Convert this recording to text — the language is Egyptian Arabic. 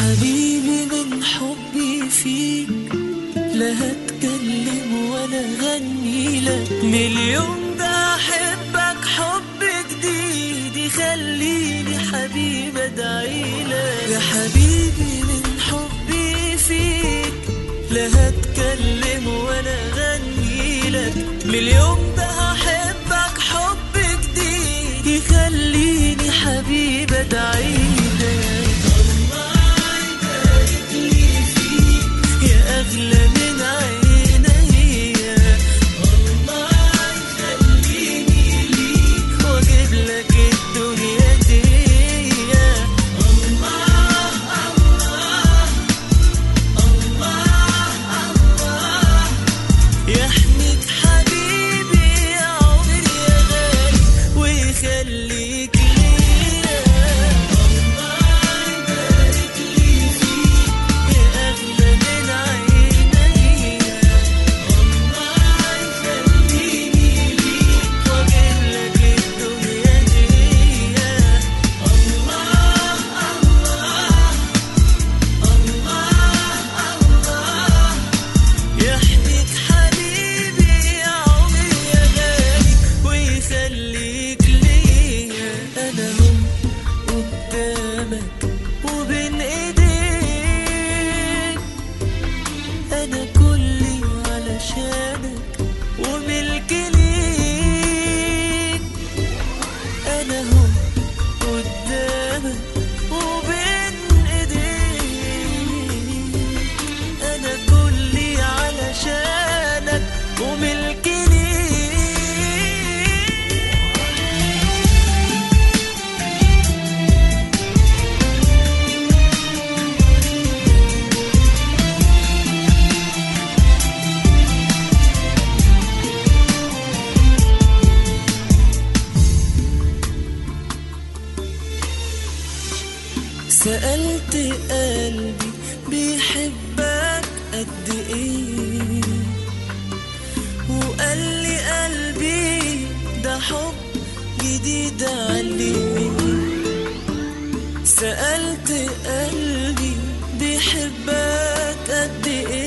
حبيبي من حبي فيك لا هتكلم ولا غني لك مليون ده احبك حب جديد يخليني حبيب ادعي لك يا حبيبي من حبي فيك لا هتكلم ولا غني لك مليون ده احبك حب جديد يخليني حبيب ادعي لك يا أغلى من عينيا الله يخليني ليك وأجيب لك الدنيا دي الله الله الله الله يحميك حبيبي يا عمري يا غالي ويخليك ليا الله يبارك لي فيك يا أغلى من عينيا الله يخليني ليك وأجيب لك الدنيا دي الله الله الله يحميك حبيبي يا عمري يا غالي ويخليك ليا انا هم قدامك وبين ايديك انا كلي علشانك وملك ليك انا هم قدامك وبين ايديك انا كلي علشانك وملك ليك سألت قلبي بيحبك قد ايه وقال لي قلبي ده حب جديد عليه سألت قلبي بيحبك قد ايه